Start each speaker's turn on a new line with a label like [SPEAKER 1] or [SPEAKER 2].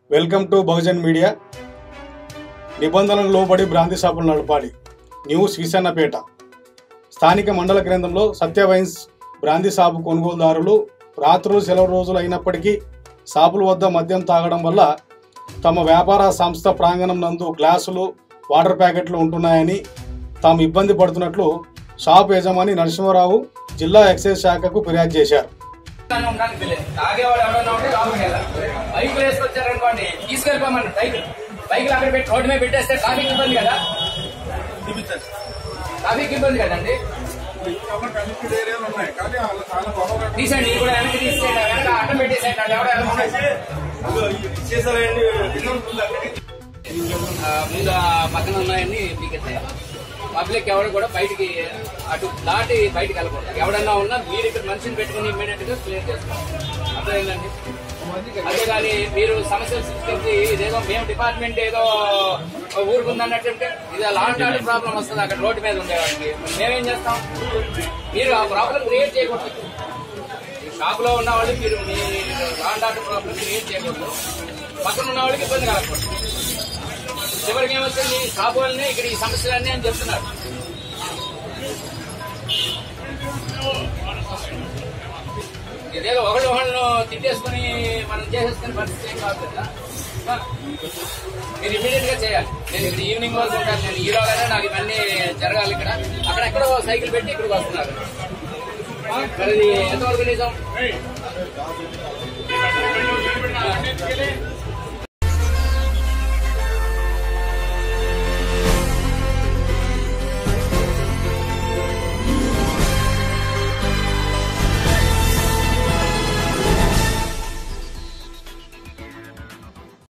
[SPEAKER 1] Welcome to Bahujan media నిబంధనలు లోబడి brandy షాపులు నడపాలి న్యూస్ విసన్నపేట స్థానిక మండల కేంద్రంలో సత్యవైన్స్ బ్రాంతి షాపు కొనుగోలుదారులు రాత్రులు సెలవు రోజులు అయినప్పటికీ షాపుల వద్ద మద్యం తాగడం వల్ల తమ వ్యాపార సంస్థ ప్రాంగణం నందు గ్లాసులు వాటర్ ప్యాకెట్లు ఉంటున్నాయని తాము ఇబ్బంది పడుతున్నట్లు షాప్ యజమాని నరసింహారావు జిల్లా ఎక్సైజ్ శాఖకు ఫిర్యాదు చేశారు
[SPEAKER 2] అని ఉండడానికి వీలేదు. తాగేవాడు ఎవడన్నా ఉంటే లోపలికి వెళ్ళాలి. బైకులు వేసుకొచ్చారనుకోండి తీసుకెళ్ళిపోమని బైక్ బైకులు అక్కడ పెట్టి రోడ్డు మీద పెట్టేస్తే ట్రాఫిక్ ఇబ్బంది కదా ట్రాఫిక్ ఇబ్బంది కదండి
[SPEAKER 3] కనెక్టెడ్ ఏరియాలు ఉన్నాయి కానీ వాళ్ళు చాలా గొడవ
[SPEAKER 2] తీసండి ఇది కూడా వెనక్కి తీసేయండి వెనక అడ్డం పెట్టేసేయండి అది ఎవడో వెళ్ళకుండా. ఆ, ముందు ఆ పక్కన ఉన్నాయని పీకెత్తాయి పబ్లిక్ ఎవరు కూడా బయటికి అటు దాటి బయటికి వెళ్ళకూడదు ఎవడన్నా ఉన్నా మీరు ఇక్కడ మనిషిని పెట్టుకుని ఇమీడియట్ గా క్లియర్ చేస్తారు అర్థమైందండి అంతేగాని మీరు సమస్యలు సృష్టించి ఇదేదో మేము డిపార్ట్మెంట్ ఏదో ఊరుకుందన్నట్టుంటే ఇది లాండ్ ఆర్డర్ ప్రాబ్లం వస్తుంది అక్కడ రోడ్డు మీద ఉండేవాడికి మేమేం చేస్తాం మీరు ఆ ప్రాబ్లం క్రియేట్ చేయకూడదు ఈ షాప్ లో ఉన్న వాళ్ళు మీరు మీ లాండ్ ఆర్డర్ ప్రాబ్లం క్రియేట్ చేయకూడదు పక్కన ఉన్న వాళ్ళకి ఇబ్బంది కలగకూడదు చివరికి ఏమొస్తుంది షాప్ వాళ్ళని ఇక్కడ ఈ సమస్యలన్నీ అని చెప్తున్నారు ఇదేదో ఒకళ్ళు ఒకళ్ళు తిట్టేసుకుని మనం చేసేసుకునే పరిస్థితి ఏం కాదు కదా ఆ, మీరు ఇమీడియట్ గా చేయాలి నేను ఇక్కడ ఈవినింగ్ వరకు ఉంటాను నేను ఈ రోజైనా నాకు ఇవన్నీ జరగాలి ఇక్కడ అక్కడెక్కడో సైకిల్ పెట్టి ఇక్కడికి వస్తున్నారు ఆ, మరి ఇది ఎంతవరకు నిజం